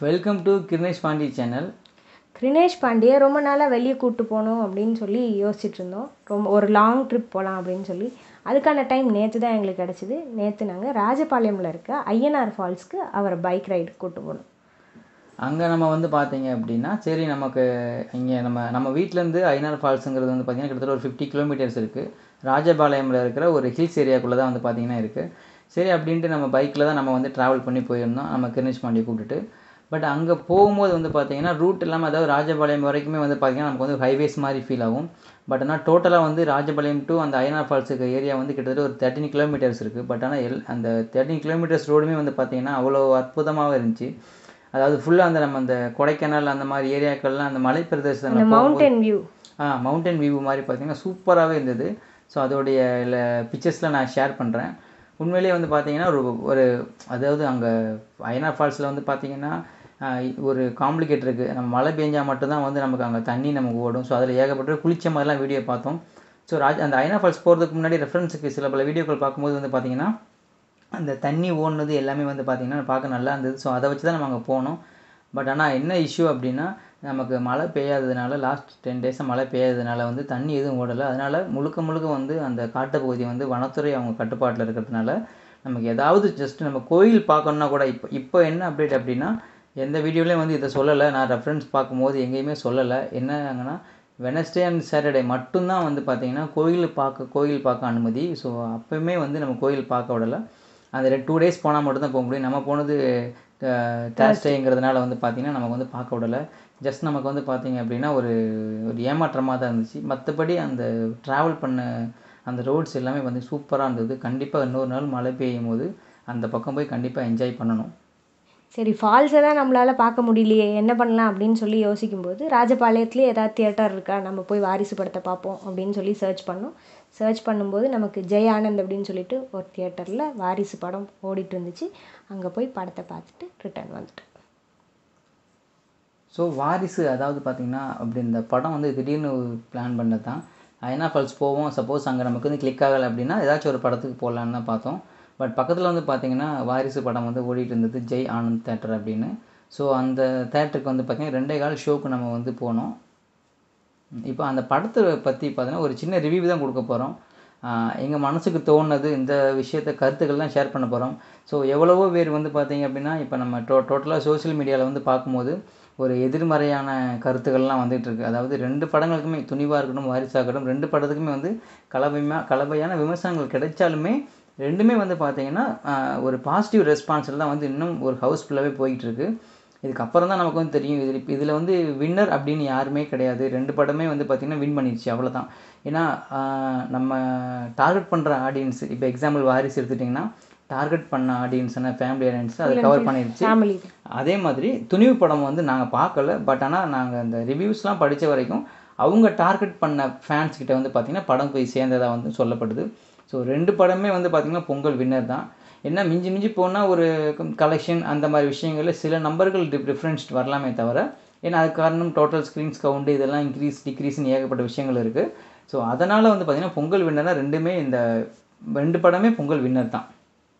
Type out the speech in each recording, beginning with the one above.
Welcome to Kirunesh Pandi channel Krinesh பாண்டியை ரொம்ப நாளாக வெளியே கூப்பிட்டு போகணும் அப்படின்னு சொல்லி யோசிச்சுட்டு இருந்தோம் ரொம்ப ஒரு லாங் ட்ரிப் போகலாம் அப்படின்னு சொல்லி அதுக்கான டைம் நேற்று தான் எங்களுக்கு கிடச்சிது நேற்று நாங்கள் ராஜபாளையமில் இருக்க ஐயனார் ஃபால்ஸ்க்கு அவரை பைக் ரைடு கூப்பிட்டு போனோம் அங்கே நம்ம வந்து பார்த்தீங்க அப்படின்னா சரி நமக்கு இங்கே நம்ம நம்ம வீட்டிலேருந்து ஐநார் ஃபால்ஸுங்கிறது வந்து பார்த்திங்கன்னா கிட்டத்தட்ட ஒரு ஃபிஃப்டி கிலோமீட்டர்ஸ் இருக்குது ராஜபாளையமில் இருக்கிற ஒரு ஹில்ஸ் ஏரியாக்குள்ளே தான் வந்து பார்த்திங்கன்னா இருக்குது சரி அப்படின்ட்டு நம்ம பைக்கில் தான் நம்ம வந்து ட்ராவல் பண்ணி போயிருந்தோம் நம்ம கிருணேஷ் பாண்டியை கூப்பிட்டுட்டு பட் அங்கே போகும்போது வந்து பார்த்தீங்கன்னா ரூட் இல்லாமல் அதாவது ராஜபாளையம் வரைக்குமே வந்து பார்த்திங்கன்னா நமக்கு வந்து ஹைவேஸ் மாதிரி ஃபீல் ஆகும் பட் ஆனால் டோட்டலாக வந்து ராஜபாளையம் டு அந்த ஐநார் ஃபால்ஸுக்கு ஏரியா வந்து கிட்டத்தட்ட ஒரு தேர்ட்டின் கிலோமீட்டர்ஸ் இருக்குது பட் ஆனால் எல் அந்த தேர்ட்டின் கிலோமீட்டர்ஸ் ரோடுமே வந்து பார்த்திங்கன்னா அவ்வளோ அற்புதமாக இருந்துச்சு அதாவது ஃபுல்லாக அந்த நம்ம அந்த கொடைக்கானல் அந்த மாதிரி ஏரியாக்கள்லாம் அந்த மலை அந்த பிரதேசத்தில் மவுண்டன் வியூ ஆ மவுண்டன் வியூ மாதிரி பார்த்தீங்கன்னா சூப்பராகவே இருந்தது ஸோ அதோடைய பிக்சர்ஸில் நான் ஷேர் பண்ணுறேன் உண்மையிலேயே வந்து பார்த்தீங்கன்னா ஒரு ஒரு அதாவது அங்கே ஐநார் ஃபால்ஸில் வந்து பார்த்தீங்கன்னா ஆ, ஒரு காம்ப்ளிகேட் இருக்குது நம்ம மழை பெஞ்சால் மட்டும்தான் வந்து நமக்கு அங்கே தண்ணி நமக்கு ஓடும் ஸோ அதில் ஏகப்பட்ட குளிச்ச மாதிரிலாம் வீடியோ பார்த்தோம் ஸோ ராஜ் அந்த ஐநார் ஃபால்ஸ் போகிறதுக்கு முன்னாடி ரெஃபரன்ஸுக்கு சில பல வீடியோக்கள் பார்க்கும்போது வந்து பார்த்தீங்கன்னா அந்த தண்ணி ஓடுனது எல்லாமே வந்து பார்த்திங்கன்னா பார்க்க நல்லா இருந்தது ஸோ அதை வச்சு தான் நம்ம அங்கே போனோம் பட் ஆனால் என்ன இஷ்யூ அப்படின்னா நமக்கு மழை பெய்யாததுனால லாஸ்ட் டென் டேஸாக மழை பெய்யாததுனால வந்து தண்ணி எதுவும் ஓடலை அதனால் முழுக்க முழுக்க வந்து அந்த காட்டுப்பகுதி வந்து வனத்துறை அவங்க கட்டுப்பாட்டில் இருக்கிறதுனால நமக்கு ஏதாவது ஜஸ்ட் நம்ம கோயில் பார்க்கணுன்னா கூட இப்போ இப்போ என்ன அப்டேட் அப்படின்னா எந்த வீடியோலையும் வந்து இதை சொல்லலை நான் ரெஃபரன்ஸ் பார்க்கும்போது எங்கேயுமே சொல்லலை என்னங்கன்னா வெனஸ்டே அண்ட் சாட்டர்டே மட்டும்தான் வந்து பார்த்திங்கன்னா கோயில் பார்க்க கோயில் பார்க்க அனுமதி ஸோ அப்போயுமே வந்து நம்ம கோயில் பார்க்க விடலை அந்த ரெண்டு டூ டேஸ் போனால் மட்டும்தான் போக முடியும் நம்ம போனது தேர்ஸ்டேங்கிறதுனால வந்து பார்த்திங்கன்னா நமக்கு வந்து பார்க்க விடலை ஜஸ்ட் நமக்கு வந்து பார்த்திங்க அப்படின்னா ஒரு ஒரு ஏமாற்றமாக தான் இருந்துச்சு மற்றபடி அந்த ட்ராவல் பண்ண அந்த ரோட்ஸ் எல்லாமே வந்து சூப்பராக இருந்தது கண்டிப்பாக இன்னொரு நாள் மழை பெய்யும் போது அந்த பக்கம் போய் கண்டிப்பாக என்ஜாய் பண்ணணும் சரி ஃபால்ஸை தான் நம்மளால் பார்க்க முடியலையே என்ன பண்ணலாம் அப்படின்னு சொல்லி யோசிக்கும்போது ராஜபாளையத்துலேயே ஏதாவது தியேட்டர் இருக்கா நம்ம போய் வாரிசு படத்தை பார்ப்போம் அப்படின்னு சொல்லி சர்ச் பண்ணோம் சர்ச் பண்ணும்போது நமக்கு ஜெய் ஆனந்த் அப்படின்னு சொல்லிட்டு ஒரு தியேட்டரில் வாரிசு படம் ஓடிட்டு இருந்துச்சு அங்கே போய் படத்தை பார்த்துட்டு ரிட்டர்ன் வந்துட்டோம் ஸோ வாரிசு அதாவது பார்த்திங்கன்னா அப்படி இந்த படம் வந்து திடீர்னு பிளான் பண்ணது தான் ஐநா ஃபால்ஸ் போவோம் சப்போஸ் அங்கே நமக்கு வந்து கிளிக் ஆகலை அப்படின்னா ஏதாச்சும் ஒரு படத்துக்கு போகலான்னு தான் பார்த்தோம் பட் பக்கத்தில் வந்து பார்த்திங்கன்னா வாரிசு படம் வந்து ஓடிட்டு இருந்தது ஜெய் ஆனந்த் தேட்டர் அப்படின்னு ஸோ அந்த தேட்டருக்கு வந்து பார்த்திங்கன்னா ரெண்டே கால் ஷோக்கு நம்ம வந்து போனோம் இப்போ அந்த படத்தை பற்றி பார்த்தீங்கன்னா ஒரு சின்ன ரிவ்யூ தான் கொடுக்க போகிறோம் எங்கள் மனசுக்கு தோணுனது இந்த விஷயத்த கருத்துக்கள்லாம் ஷேர் பண்ண போகிறோம் ஸோ எவ்வளவோ பேர் வந்து பார்த்தீங்க அப்படின்னா இப்போ நம்ம டோ டோட்டலாக சோஷியல் மீடியாவில் வந்து பார்க்கும்போது ஒரு எதிர்மறையான கருத்துக்கள்லாம் வந்துட்டு இருக்கு அதாவது ரெண்டு படங்களுக்குமே துணிவாக இருக்கட்டும் வாரிசாக இருக்கட்டும் ரெண்டு படத்துக்குமே வந்து கலவைமா கலவையான விமர்சனங்கள் கிடைச்சாலுமே ரெண்டுமே வந்து பார்த்தீங்கன்னா ஆஹ், ஒரு பாசிட்டிவ் ரெஸ்பான்ஸில் தான் வந்து இன்னும் ஒரு ஹவுஸ்ஃபுல்லாகவே போயிட்டு இருக்கு இதுக்கப்புறம் தான் நமக்கு வந்து தெரியும் இதில் இதில் வந்து வின்னர் அப்படின்னு யாருமே கிடையாது ரெண்டு படமே வந்து பார்த்திங்கன்னா வின் பண்ணிடுச்சு அவ்வளோதான் ஏன்னா ஆஹ், நம்ம டார்கெட் பண்ணுற ஆடியன்ஸ் இப்போ எக்ஸாம்பிள் வாரிசு எடுத்துட்டிங்கன்னா டார்கெட் பண்ண ஆடியன்ஸ்னா ஃபேமிலி ஆடியன்ஸ் அதை கவர் பண்ணிடுச்சு ஃபேமிலி அதே மாதிரி துணிவு படம் வந்து நாங்கள் பார்க்கல பட் ஆனால் நாங்கள் அந்த ரிவ்யூஸ்லாம் படித்த வரைக்கும் அவங்க டார்கெட் பண்ண ஃபேன்ஸ் கிட்ட வந்து பார்த்திங்கன்னா படம் போய் சேர்ந்ததாக வந்து சொல்லப்படுது ஸோ ரெண்டு படமே வந்து பார்த்திங்கன்னா பொங்கல் வின்னர் தான் என்ன மிஞ்சி மிஞ்சி போனால் ஒரு கலெக்ஷன் அந்த மாதிரி விஷயங்களில் சில நம்பர்கள் டிஃப்ரென்ஸ் வரலாமே தவிர ஏன்னா அதுக்கு காரணம் டோட்டல் ஸ்க்ரீன்ஸ் கவுண்ட் இதெல்லாம் இன்க்ரீஸ் டிக்ரீஸ்னு ஏகப்பட்ட விஷயங்கள் இருக்குது ஸோ அதனால் வந்து பார்த்திங்கன்னா பொங்கல் வின்னர்னா ரெண்டுமே இந்த ரெண்டு படமே பொங்கல் வின்னர் தான்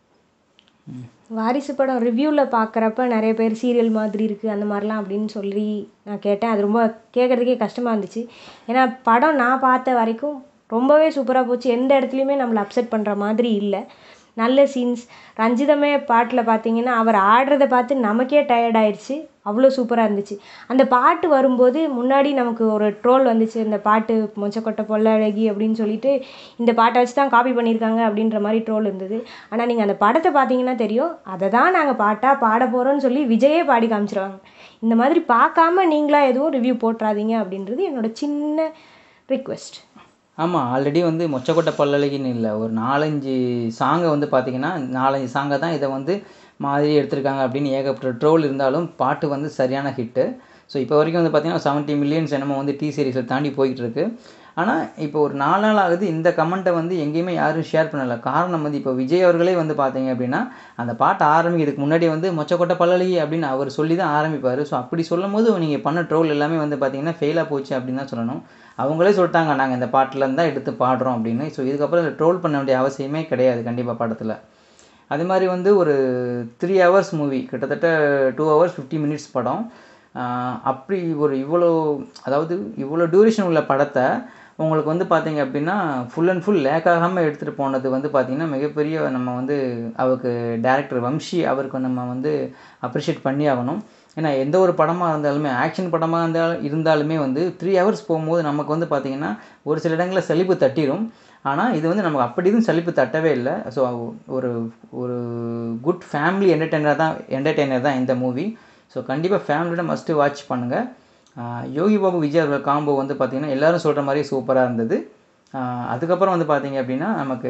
வாரிசு படம் ரிவ்யூவில் பார்க்குறப்ப நிறைய பேர் சீரியல் மாதிரி இருக்குது அந்த மாதிரிலாம் அப்படின்னு சொல்லி நான் கேட்டேன் அது ரொம்ப கேட்குறதுக்கே கஷ்டமாக இருந்துச்சு ஏன்னா படம் நான் பார்த்த வரைக்கும் ரொம்பவே சூப்பராக போச்சு எந்த இடத்துலையுமே நம்மளை அப்செட் பண்ணுற மாதிரி இல்லை நல்ல சீன்ஸ் ரஞ்சிதமே பாட்டில் பார்த்தீங்கன்னா அவர் ஆடுறத பார்த்து நமக்கே டயர்ட் ஆயிடுச்சு அவ்வளோ சூப்பராக இருந்துச்சு அந்த பாட்டு வரும்போது முன்னாடி நமக்கு ஒரு ட்ரோல் வந்துச்சு இந்த பாட்டு மொச்சக்கொட்டை பொல்லழகி அப்படின்னு சொல்லிட்டு இந்த பாட்டை வச்சு தான் காப்பி பண்ணியிருக்காங்க அப்படின்ற மாதிரி ட்ரோல் இருந்தது ஆனால் நீங்கள் அந்த படத்தை பார்த்தீங்கன்னா தெரியும் அதை தான் நாங்கள் பாட்டாக பாட போகிறோம்னு சொல்லி விஜயே பாடி காமிச்சிருவாங்க இந்த மாதிரி பார்க்காம நீங்களா எதுவும் ரிவ்யூ போட்டுறாதீங்க அப்படின்றது என்னோட சின்ன ரிக்வெஸ்ட் ஆமாம் ஆல்ரெடி வந்து மொச்சக்கொட்டை பல்லழகின்னு இல்லை ஒரு நாலஞ்சு சாங்கை வந்து பார்த்தீங்கன்னா நாலஞ்சு சாங்கை தான் இதை வந்து மாதிரி எடுத்திருக்காங்க அப்படின்னு ஏகப்பட்ட ட்ரோல் இருந்தாலும் பாட்டு வந்து சரியான ஹிட்டு ஸோ இப்போ வரைக்கும் வந்து பார்த்தீங்கன்னா செவன்ட்டி மில்லியன்ஸ் என்னமோ வந்து டி சீரிஸில் தாண்டி போய்கிட்டு இருக்கு ஆனால் இப்போ ஒரு நாலு நாள் ஆகுது இந்த கமெண்ட்டை வந்து எங்கேயுமே யாரும் ஷேர் பண்ணலை காரணம் வந்து இப்போ விஜய் அவர்களே வந்து பார்த்தீங்க அப்படின்னா அந்த பாட்டை ஆரம்பிக்கிறதுக்கு முன்னாடி வந்து மொச்சக்கொட்டை பல்லழகி அப்படின்னு அவர் சொல்லி தான் ஆரம்பிப்பார் ஸோ அப்படி சொல்லும் போது நீங்கள் பண்ண ட்ரோல் எல்லாமே வந்து பார்த்தீங்கன்னா ஃபெயிலாக போச்சு அப்படின்னு தான் சொல்லணும் அவங்களே சொல்லிட்டாங்க நாங்கள் இந்த பாட்டில் தான் எடுத்து பாடுறோம் அப்படின்னு ஸோ இதுக்கப்புறம் ட்ரோல் பண்ண வேண்டிய அவசியமே கிடையாது கண்டிப்பாக படத்தில் அதே மாதிரி வந்து ஒரு த்ரீ ஹவர்ஸ் மூவி கிட்டத்தட்ட டூ ஹவர்ஸ் ஃபிஃப்டி மினிட்ஸ் படம் ஆஹ் அப்படி ஒரு இவ்வளோ அதாவது இவ்வளோ டியூரேஷன் உள்ள படத்தை உங்களுக்கு வந்து பார்த்தீங்க அப்படின்னா ஃபுல் அண்ட் ஃபுல் லேக் ஆகாமல் எடுத்துகிட்டு போனது வந்து பார்த்திங்கன்னா மிகப்பெரிய நம்ம வந்து அவருக்கு டேரக்டர் வம்ஷி அவருக்கு நம்ம வந்து அப்ரிஷியேட் பண்ணி ஆகணும் ஏன்னா எந்த ஒரு படமாக இருந்தாலுமே ஆக்ஷன் படமாக இருந்தாலும் இருந்தாலுமே வந்து த்ரீ ஹவர்ஸ் போகும்போது நமக்கு வந்து பார்த்திங்கன்னா ஒரு சில இடங்களில் சலிப்பு தட்டிடும் ஆனால் இது வந்து நமக்கு அப்படி எதுவும் சலிப்பு தட்டவே இல்லை ஸோ ஒரு ஒரு குட் ஃபேமிலி என்டர்டெய்னர் தான் என்டர்டெய்னர் தான் இந்த மூவி ஸோ கண்டிப்பாக ஃபேமிலியோட மஸ்ட்டு வாட்ச் பண்ணுங்கள் யோகி பாபு விஜய் அவர்கள் காம்போ வந்து பார்த்திங்கன்னா எல்லாரும் சொல்கிற மாதிரி சூப்பராக இருந்தது ஆஹ் அதுக்கப்புறம் வந்து பார்த்தீங்க அப்படின்னா நமக்கு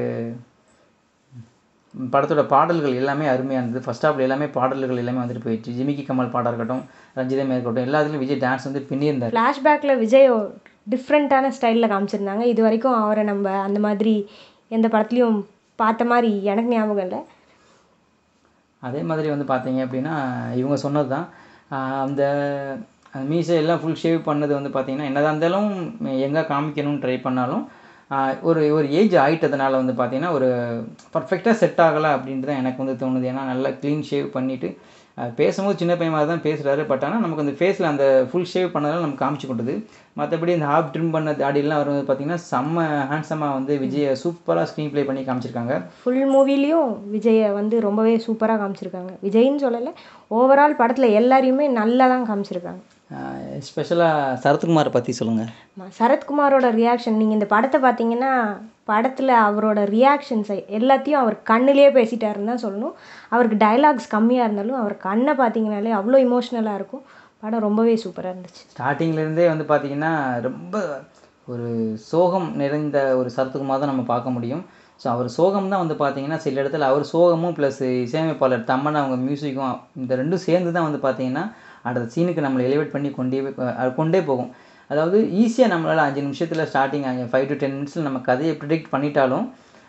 படத்தோட பாடல்கள் எல்லாமே அருமையாக இருந்தது ஃபர்ஸ்ட் ஹாஃப்ல எல்லாமே பாடல்கள் எல்லாமே வந்துட்டு போயிடுச்சு ஜிமிக்கி கமல் பாடாக இருக்கட்டும் ரஞ்சிதமே இருக்கட்டும் எல்லாத்துலேயும் விஜய் டான்ஸ் வந்து பின்னியிருந்தார் ஃப்ளாஷ்பேக்கில் விஜய் டிஃப்ரெண்ட்டான ஸ்டைலில் காமிச்சிருந்தாங்க இது வரைக்கும் அவரை நம்ம அந்த மாதிரி எந்த படத்துலையும் பார்த்த மாதிரி எனக்கு ஞாபகம் இல்லை அதே மாதிரி வந்து பார்த்தீங்க அப்படின்னா இவங்க சொன்னது தான் அந்த அந்த மீசை எல்லாம் ஃபுல் ஷேவ் பண்ணது வந்து பார்த்தீங்கன்னா என்னதான் இருந்தாலும் எங்கே காமிக்கணும்னு ட்ரை பண்ணாலும் ஆஹ் ஒரு ஒரு ஏஜ் ஆயிட்டதுனால வந்து பார்த்தீங்கன்னா ஒரு பர்ஃபெக்டாக செட் ஆகலை அப்படின்ட்டு தான் எனக்கு வந்து தோணுது ஏன்னா நல்லா க்ளீன் ஷேவ் பண்ணிவிட்டு பேசும்போது சின்ன பையன் மாதிரி தான் பேசுகிறாரு பட் ஆனால் நமக்கு அந்த ஃபேஸில் அந்த ஃபுல் ஷேவ் பண்ணதால நமக்கு காமிச்சு கொடுக்குது மற்றபடி இந்த ஹாஃப் ட்ரிம் பண்ண தாடியெல்லாம் வரும்போது பார்த்தீங்கன்னா செம்ம ஹேண்ட்ஸமாக வந்து விஜயை சூப்பராக ஸ்க்ரீன் ப்ளே பண்ணி காமிச்சிருக்காங்க ஃபுல் மூவிலையும் விஜயை வந்து ரொம்பவே சூப்பராக காமிச்சிருக்காங்க விஜய்ன்னு சொல்லலை ஓவரால் படத்தில் எல்லாரையுமே நல்லா தான் காமிச்சிருக்காங்க ஸ்பெஷலாக சரத்குமாரை பற்றி சொல்லுங்கள் ஆமா, சரத்குமாரோட ரியாக்ஷன் நீங்கள் இந்த படத்தை பார்த்தீங்கன்னா படத்தில் அவரோட ரியாக்ஷன்ஸை எல்லாத்தையும் அவர் கண்ணிலே பேசிட்டாருன்னு தான் சொல்லணும் அவருக்கு டயலாக்ஸ் கம்மியாக இருந்தாலும் அவர் கண்ணை பார்த்தீங்கனாலே அவ்வளோ இமோஷ்னலாக இருக்கும் படம் ரொம்பவே சூப்பராக இருந்துச்சு ஸ்டார்டிங்லேருந்தே வந்து பார்த்தீங்கன்னா ரொம்ப ஒரு சோகம் நிறைந்த ஒரு சரத்குமார் தான் நம்ம பார்க்க முடியும் ஸோ அவர் சோகம் தான் வந்து பார்த்தீங்கன்னா சில இடத்துல அவர் சோகமும் ப்ளஸ் இசையமைப்பாளர் தம்மன் அவங்க மியூசிக்கும் இந்த ரெண்டும் சேர்ந்து தான் வந்து பார்த்தீங்கன்னா அடுத்த சீனுக்கு நம்மளை எலிவேட் பண்ணி கொண்டே போய்- அது கொண்டே போகும் அதாவது ஈஸியாக நம்மளால் அஞ்சு நிமிஷத்தில் ஸ்டார்டிங் ஃபைவ் டு டென் மினிட்ஸில் நம்ம கதையை ப்ரிடிக்ட் பண்ணிட்டாலும்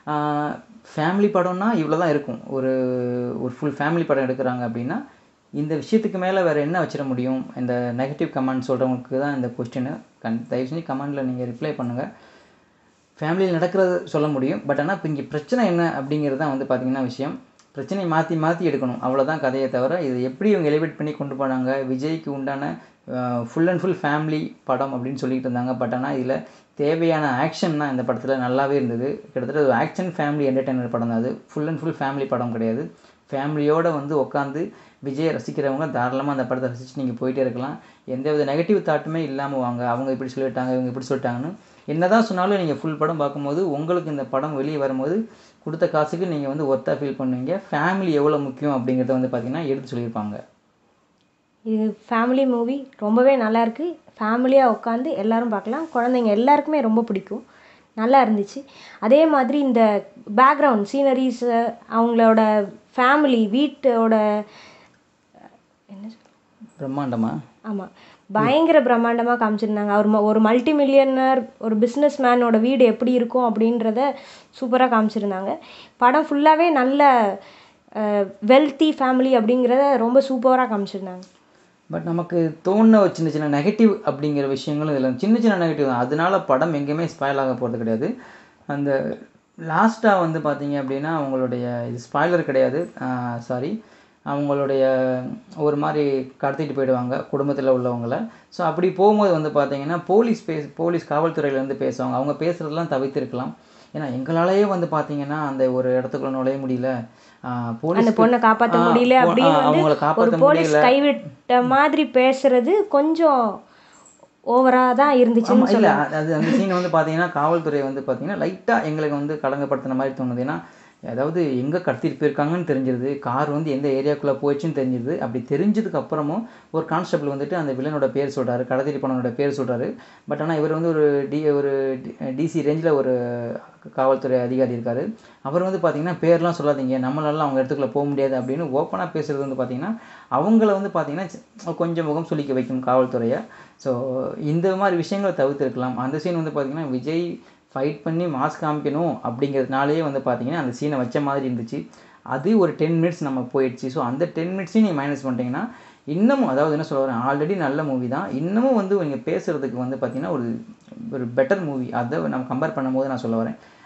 ஃபேமிலி படம்னா இவ்வளோ தான் இருக்கும் ஒரு ஒரு ஃபுல் ஃபேமிலி படம் எடுக்கிறாங்க அப்படின்னா இந்த விஷயத்துக்கு மேலே வேறு என்ன வச்சிட முடியும் இந்த நெகட்டிவ் கமெண்ட் சொல்கிறவங்களுக்கு தான் இந்த கொஸ்டின் கண் தயவு செஞ்சு கமெண்டில் நீங்கள் ரிப்ளை பண்ணுங்கள் ஃபேமிலியில் நடக்கிறது சொல்ல முடியும் பட் ஆனால் இப்போ இங்கே பிரச்சனை என்ன அப்படிங்கிறது தான் வந்து பார்த்திங்கன்னா விஷயம் பிரச்சனையை மாற்றி மாற்றி எடுக்கணும் அவ்வளோதான் கதையை தவிர இது எப்படி இவங்க எலிவேட் பண்ணி கொண்டு போனாங்க விஜய்க்கு உண்டான ஃபுல் அண்ட் ஃபுல் ஃபேமிலி படம் அப்படின்னு சொல்லிட்டு இருந்தாங்க பட் ஆனால் இதில் தேவையான ஆக்ஷன் தான் இந்த படத்தில் நல்லாவே இருந்தது கிட்டத்தட்ட ஒரு ஆக்ஷன் ஃபேமிலி என்டர்டைனர் படம் தான் அது ஃபுல் அண்ட் ஃபுல் ஃபேமிலி படம் கிடையாது ஃபேமிலியோடு வந்து உட்காந்து விஜயை ரசிக்கிறவங்க தாராளமாக அந்த படத்தை ரசித்து நீங்கள் போயிட்டே இருக்கலாம் எந்த வித நெகட்டிவ் தாட்டுமே இல்லாமல் வாங்க அவங்க இப்படி சொல்லிட்டாங்க இவங்க இப்படி சொல்லிட்டாங்கன்னு என்னதான் சொன்னாலும் நீங்கள் ஃபுல் படம் பார்க்கும்போது உங்களுக்கு இந்த படம் வெளியே வரும்போது கொடுத்த காசுக்கு நீங்கள் வந்து ஒர்த்தாக ஃபீல் பண்ணுவீங்க ஃபேமிலி எவ்வளோ முக்கியம் அப்படிங்கிறத வந்து பார்த்தீங்கன்னா எடுத்து சொல்லியிருப்பாங்க இது ஃபேமிலி மூவி ரொம்பவே நல்லா இருக்கு ஃபேமிலியாக உட்காந்து எல்லாரும் பார்க்கலாம் குழந்தைங்க எல்லாருக்குமே ரொம்ப பிடிக்கும் நல்லா இருந்துச்சு அதே மாதிரி இந்த பேக்ரவுண்ட் சீனரிஸ் அவங்களோட ஃபேமிலி வீட்டோட என்ன சொல் பிரம்மாண்டமா ஆமாம் பயங்கர பிரம்மாண்டமாக காமிச்சிருந்தாங்க அவர் ம- ஒரு மல்டி மில்லியனர் ஒரு பிஸ்னஸ் மேனோட வீடு எப்படி இருக்கும் அப்படின்றத சூப்பராக காமிச்சிருந்தாங்க படம் ஃபுல்லாகவே நல்ல வெல்த்தி ஃபேமிலி அப்படிங்கிறத ரொம்ப சூப்பராக காமிச்சிருந்தாங்க பட் நமக்கு தோணுன ஒரு சின்ன சின்ன நெகட்டிவ் அப்படிங்கிற விஷயங்களும் இதில் சின்ன சின்ன நெகட்டிவ் தான் அதனால படம் எங்கேயுமே ஸ்பாயில் ஆக போகிறது கிடையாது அந்த லாஸ்ட்டாக வந்து பார்த்தீங்க அப்படின்னா அவங்களுடைய இது ஸ்பாய்லர் கிடையாது சாரி அவங்களுடைய ஒரு மாதிரி கடத்திட்டு போயிடுவாங்க குடும்பத்தில் உள்ளவங்கள ஸோ அப்படி போகும்போது வந்து பார்த்தீங்கன்னா போலீஸ் பேச போலீஸ் காவல்துறையிலேருந்து பேசுவாங்க அவங்க பேசுகிறதெல்லாம் தவிர்த்திருக்கலாம் ஏன்னா எங்களாலேயே வந்து பார்த்தீங்கன்னா அந்த ஒரு இடத்துக்குள்ள நுழைய முடியல ஆஹ் அந்த போலீஸ் பொண்ணை காப்பாற்ற ஆ, முடியல பொ- அப்படின்னு ஆ, வந்து அவங்கள ஒரு காப்பாற்ற போலீஸ் முடியல. கைவிட்ட மாதிரி பேசுறது கொஞ்சம் ஓவராக தான் இருந்துச்சுன்னு ஆமா இல்ல சொல்லலாம் அது- அது அந்த சீன் வந்து பாத்தீங்கன்னா காவல்துறை வந்து பாத்தீங்கன்னா லைட்டா எங்களுக்கு வந்து களங்கப்படுத்தின மாதிரி தோணுது ஏன்னா அதாவது எங்க கடத்திட்டு போயிருக்காங்கன்னு தெரிஞ்சிருது கார் வந்து எந்த ஏரியாக்குள்ள போயிடுச்சுன்னு தெரிஞ்சிருது அப்படி தெரிஞ்சதுக்கு அப்புறமும் ஒரு கான்ஸ்டபிள் வந்துட்டு அந்த வில்லனோட பேர் சொல்றாரு கடத்திட்டு போனவனோட பேர் சொல்றாரு பட் ஆனா இவர் வந்து ஒரு டி ஒரு டிசி ரேஞ்சில் ஒரு காவல்துறை அதிகாரி இருக்காரு அவர் வந்து பாத்தீங்கன்னா பேர்லாம் சொல்லாதீங்க நம்மளால அவங்க இடத்துக்குள்ள போக முடியாது அப்படின்னு ஓப்பனாக பேசுறது வந்து பாத்தீங்கன்னா அவங்கள வந்து பாத்தீங்கன்னா சி- கொஞ்சம் முகம் சுளிக்க வைக்கும் காவல்துறையை ஸோ இந்த மாதிரி விஷயங்களை தவிர்த்திருக்கலாம் அந்த சீன் வந்து பார்த்தீங்கன்னா விஜய் ஃபைட் பண்ணி மாஸ் காமிக்கணும் அப்படிங்கிறதுனாலே வந்து பார்த்தீங்கன்னா அந்த சீனை வச்ச மாதிரி இருந்துச்சு அது ஒரு டென் மினிட்ஸ் நம்ம போயிடுச்சு ஸோ அந்த டென் மினிட்ஸையும் நீங்கள் மைனஸ் பண்ணிட்டீங்கன்னா இன்னமும் அதாவது என்ன சொல்ல வரேன் ஆல்ரெடி நல்ல மூவி தான் இன்னமும் வந்து நீங்கள் பேசுகிறதுக்கு வந்து பார்த்தீங்கன்னா ஒரு ஒரு பெட்டர் மூவி அதை நம்ம கம்பேர் பண்ணும்போது நான் சொல்ல வரேன்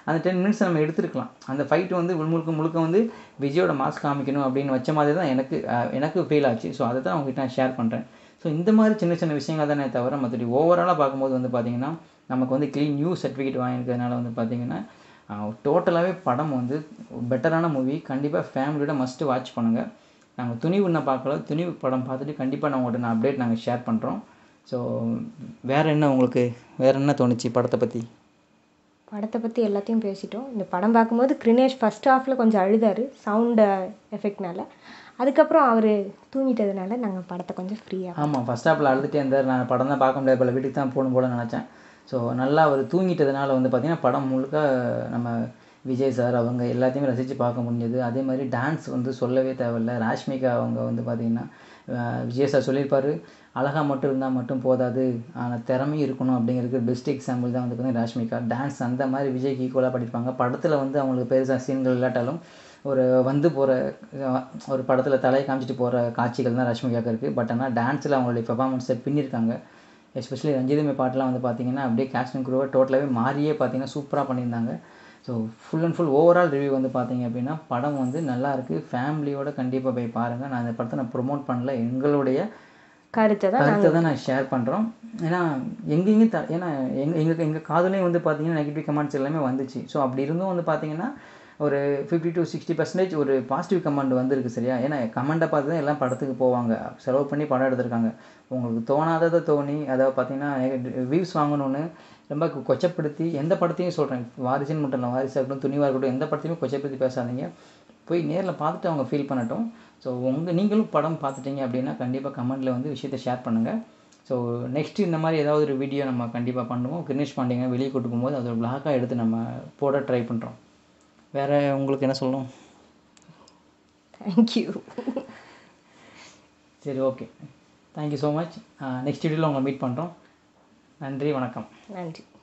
அந்த டென் மினிட்ஸ் நம்ம எடுத்துருக்கலாம் அந்த ஃபைட் வந்து உள் முழுக்க முழுக்க வந்து விஜயோட மாஸ் காமிக்கணும் அப்படின்னு வச்ச மாதிரி தான் எனக்கு அஹ், எனக்கு ஃபீல் ஆச்சு ஸோ அதை தான் உங்ககிட்ட நான் ஷேர் பண்ணுறேன் ஸோ இந்த மாதிரி சின்ன சின்ன விஷயங்கள் தானே தவிர மற்றபடி ஓவராலாக பார்க்கும்போது வந்து பார்த்திங்கன்னா நமக்கு வந்து க்ளீன் நியூ சர்டிஃபிகேட் வாங்கியிருக்கிறதுனால வந்து பார்த்திங்கன்னா டோட்டலாகவே படம் வந்து பெட்டரான மூவி கண்டிப்பாக ஃபேமிலியோட மஸ்ட்டு வாட்ச் பண்ணுங்கள் நாங்கள் துணிவு இன்னும் பார்க்கல துணிவு படம் பார்த்துட்டு கண்டிப்பாக நான் உங்கள்கிட்ட நான் அப்டேட் நாங்கள் ஷேர் பண்ணுறோம் ஸோ வேறு என்ன உங்களுக்கு வேறு என்ன தோணுச்சு படத்தை பற்றி படத்தை பற்றி எல்லாத்தையும் பேசிட்டோம் இந்த படம் பார்க்கும்போது கிரினேஷ் ஃபஸ்ட் ஹாஃபில் கொஞ்சம் அழுதாரு சவுண்டு எஃபெக்ட்னால அதுக்கப்புறம் அவர் தூங்கிட்டதுனால நாங்கள் படத்தை கொஞ்சம் ஃப்ரீயாக ஆமாம் ஃபஸ்ட் ஹாப்பில் அழுதுட்டே இருந்தார் நான் படம் தான் பார்க்க முடியாது போல வீட்டுக்கு தான் போகணும் போல நினச்சேன் ஸோ நல்லா அவர் தூங்கிட்டதுனால வந்து பார்த்திங்கன்னா படம் முழுக்க நம்ம விஜய் சார் அவங்க எல்லாத்தையுமே ரசித்து பார்க்க முடிஞ்சது அதே மாதிரி டான்ஸ் வந்து சொல்லவே தேவையில்ல ராஷ்மிகா அவங்க வந்து பார்த்திங்கன்னா அஹ் விஜய் சார் சொல்லியிருப்பார் அழகாக மட்டும் இருந்தால் மட்டும் போதாது ஆனால் திறமையும் இருக்கணும் அப்படிங்கிறதுக்கு பெஸ்ட் எக்ஸாம்பிள் தான் வந்து பார்த்திங்கன்னா ராஷ்மிகா டான்ஸ் அந்த மாதிரி விஜய்க்கு ஈக்குவலாக படிப்பாங்க படத்தில் வந்து அவங்களுக்கு பெருசாக சீன்கள் இல்லாட்டாலும் ஒரு வந்து போகிற ஒரு படத்தில் தலையை காமிச்சிட்டு போகிற காட்சிகள் தான் ரஷ்மிகாவுக்கு இருக்குது பட் ஆனால் டான்ஸில் அவங்களுடைய பெர்ஃபார்மன்ஸை பின்னிருக்காங்க எஸ்பெஷலி ரஞ்சிதமே பாட்டெலாம் வந்து பார்த்தீங்கன்னா அப்படியே கேஸ்ட் அண்ட் குரூவை டோட்டலாகவே மாறியே பார்த்தீங்கன்னா சூப்பராக பண்ணியிருந்தாங்க so full and full overall review வந்து பார்த்தீங்க அப்படின்னா படம் வந்து நல்லா இருக்குது ஃபேமிலியோட கண்டிப்பாக போய் பாருங்கள் நான் இந்த படத்தை நான் ப்ரொமோட் பண்ணல எங்களுடைய கருத்தை தான் கருத்தை தான் நான் ஷேர் பண்ணுறோம் ஏன்னா எங்கேயுமே த ஏன்னா எங்கள் எங்கள் எங்கள் காதுலேயும் வந்து பார்த்தீங்கன்னா நெகட்டிவ் கமெண்ட்ஸ் எல்லாமே வந்துச்சு ஸோ அப்படி இருந்தும் வந்து பார்த்தீங்கன்னா ஒரு ஃபிஃப்டி டு சிக்ஸ்டி பர்சன்டேஜ் ஒரு பாசிட்டிவ் கமெண்ட் வந்திருக்கு சரியா ஏன்னா கமெண்ட்டை பார்த்து தான் எல்லாம் படத்துக்கு போவாங்க செலவு பண்ணி படம் எடுத்திருக்காங்க உங்களுக்கு தோணாததை தோணி அதாவது பார்த்தீங்கன்னா வியூஸ் வாங்கணும்னு ரொம்ப கொ- கொச்சப்படுத்தி எந்த படத்தையும் சொல்கிறேன் வாரிசுன்னு மட்டும் இல்லை வாரிசாக இருக்கட்டும் துணிவாக இருக்கட்டும் எந்த படத்தையுமே கொச்சப்படுத்தி பேசாதீங்க போய் நேரில் பார்த்துட்டு அவங்க ஃபீல் பண்ணட்டும் ஸோ உங்கள் நீங்களும் படம் பார்த்துட்டீங்க அப்படின்னா கண்டிப்பாக கமெண்ட்டில் வந்து விஷயத்தை ஷேர் பண்ணுங்கள் ஸோ நெக்ஸ்ட் இந்த மாதிரி ஏதாவது ஒரு வீடியோ நம்ம கண்டிப்பாக பண்ணுவோம் கிரினேஷ் பாண்டியங்க வெளியே கூட்டு போகும்போது அது ஒரு பிளாக்காக எடுத்து நம்ம போட ட்ரை பண்ணுறோம் வேறு உங்களுக்கு என்ன சொல்லணும் தேங்க்யூ சரி okay thank you so much next வீடியோவில் உங்களை மீட் பண்ணுறோம் நன்றி வணக்கம் நன்றி